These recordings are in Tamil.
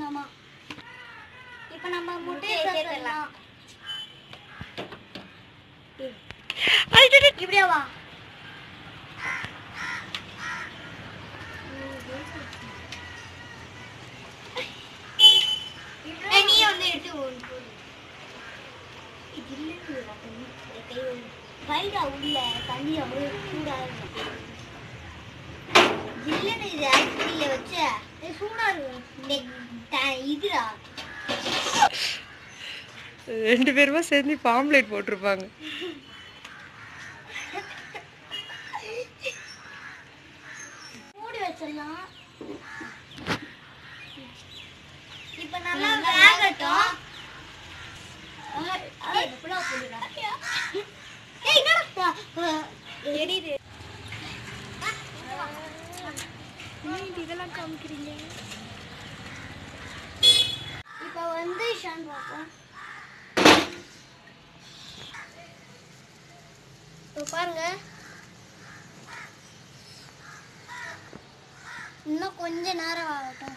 ஆமா இப்போ நம்ம முட்டையை முட்டையை சேர்த்துடலாம் அடடட. இப்படியே வா ஏய், நீ வந்து எடுத்து ஒன்று போடு. இது இல்லைன்னு வா, தண்ணி. என் கை வந்து. வைடா உள்ள தண்ணி அவ்வளோ சூடா இருக்கு இல்லைன்னு இது ஐஸ்கிரீல வச்ச இது சூடா இருக்கு த- இதுடா ரெண்டு பேருமா சேர்ந்து பாம்ப்ளேட் போட்டிருப்பாங்க மூடி வச்சிடலாம் இப்போ நல்லா வேகட்டும் ஏய், புலாவ் போடுடா. ஏய், என்னடா? எரியுது. இதெல்லாம் காமிக்கிறீங்க இப்போ வந்து ஷான் பார்ப்போம் இப்போ பாருங்க இன்னும் கொஞ்ச நேரம் ஆகட்டும்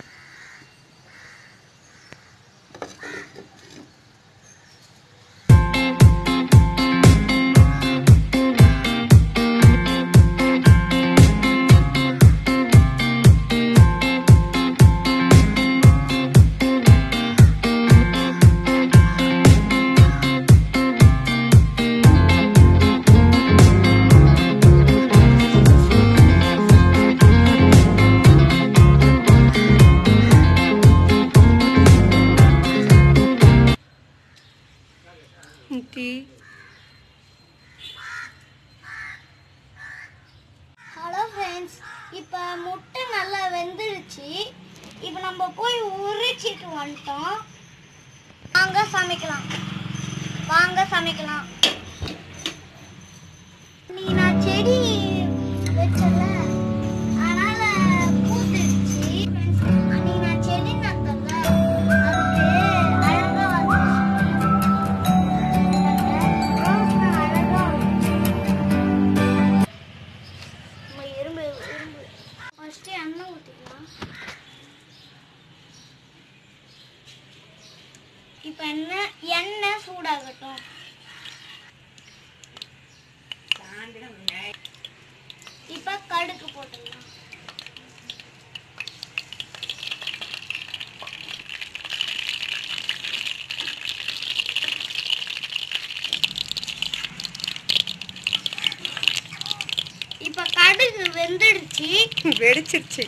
டீ ஹலோ ஃப்ரெண்ட்ஸ் இப்போ முட்டை நல்லா வெந்துடுச்சு இப்போ நம்ம போய் உரிச்சிட்டு வந்துட்டோம் வாங்க சமைக்கலாம் வாங்க சமைக்கலாம் நீ நான் செடி வச்சல அதனால பூத்துடுச்சு நீ நான் செடி நட்டல அது அழகா வந்துச்சு அழகா வந்துச்சு நம்ம எறும்பு எறும்பு ஃபர்ஸ்ட் எண்ணெய் ஊற்றிக்கலாம் இப்போ எண்ணெய் எண்ணெய் சூடாகட்டும் இப்போ கடுகு போட்டுடலாம் இப்போ கடுகு வெந்துடுச்சு வெடிச்சிருச்சு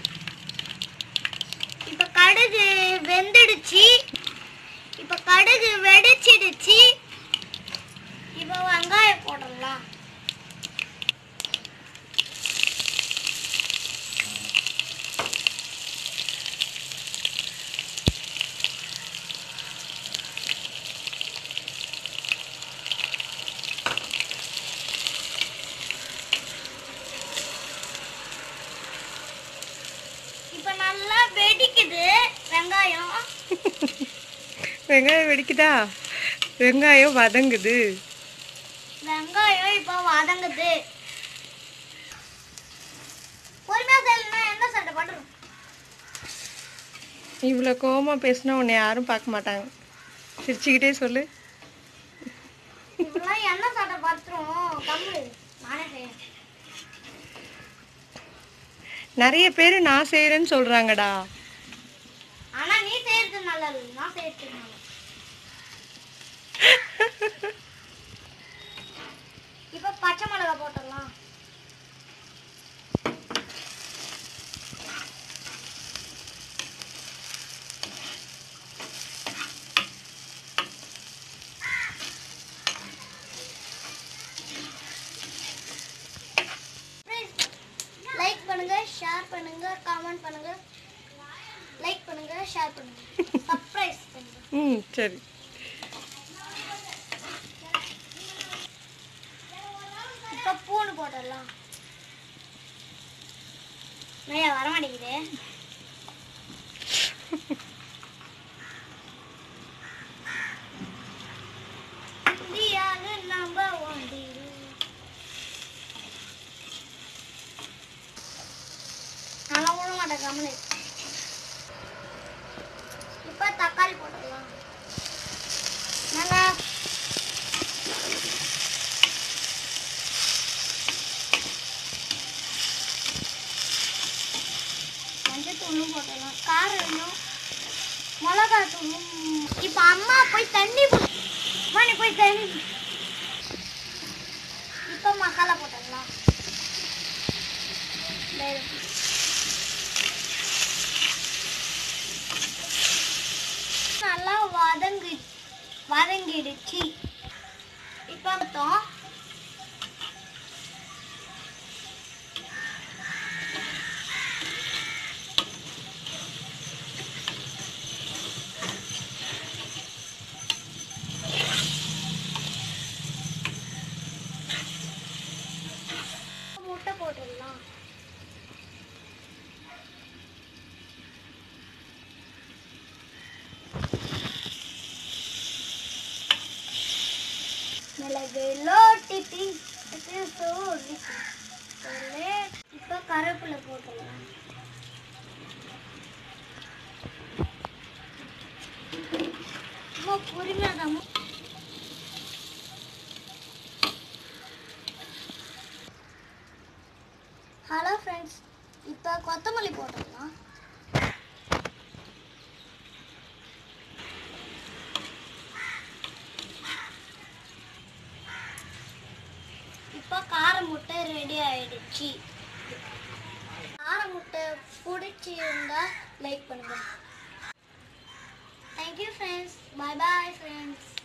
இப்ப கடுகு வெந்துடுச்சு இப்ப கடுகு வெடிச்சிடுச்சு இப்ப வெங்காயம் போடலாம் இப்ப நல்லா வெடிக்குது வெங்காயம் வெங்காயம் வெடிக்குதா வெங்காயம் வதங்குது வெங்காயம் இப்போ வதங்குது பொறுமையா செய்யலன்னா என்ன சண்டை பண்றோம் இவ்வளோ கோவமா பேசினா உன்னை யாரும் பார்க்க மாட்டாங்க சிரிச்சுக்கிட்டே சொல்லு இப்பெல்லாம் என்ன சண்டை பத்துரும் கம்மு நானே செய்யறேன் நிறைய பேர் நான் செய்கிறேன்னு சொல்கிறாங்கடா ஆனா நீ செய்யறது நல்லது நான் செய்யறது நல்லது இப்ப பச்சை மிளகா போட்டுடலாம் லைக் பண்ணுங்க ஷேர் பண்ணுங்க கமெண்ட் பண்ணுங்க லைக் பண்ணுங்க ஷேர் பண்ணுங்க சர்ப்ரைஸ் பண்ணுங்க ம் சரி இப்ப பூண்டு போட்டுடலாம் நிறைய வர மாட்டேங்குது இந்தியான்னு நம்ம ஓடிடு நல்லா விட மாட்டேன் கம்மனு இப்போ தக்காளி போட்டுக்கலாம் நல்லா மஞ்சத்தூளும் போட்டுடலாம் காரம் இன்னும் மிளகா தூளும் இப்போ அம்மா போய் தண்ணி போ- அம்மா நீ போய் தண்ணி இப்போ மசாலா போட்டுடலாம் வேறு நல்லா வதங்கி வதங்கிடுச்சு இப்போ மொத்தம் முட்டை போட்டுடலாம் மிளகு லோட்டி இப்போ கருவேப்பிலை போட்டுடலாம் அம்மா பொறுமையாக ஹலோ ஃப்ரெண்ட்ஸ் இப்போ கொத்தமல்லி போட்டுடலாம் இப்போ கார முட்டை ரெடி ஆயிடுச்சு கார முட்டை பிடிச்சிருந்தா லைக் பண்ணுங்க thank you friends bye bye friends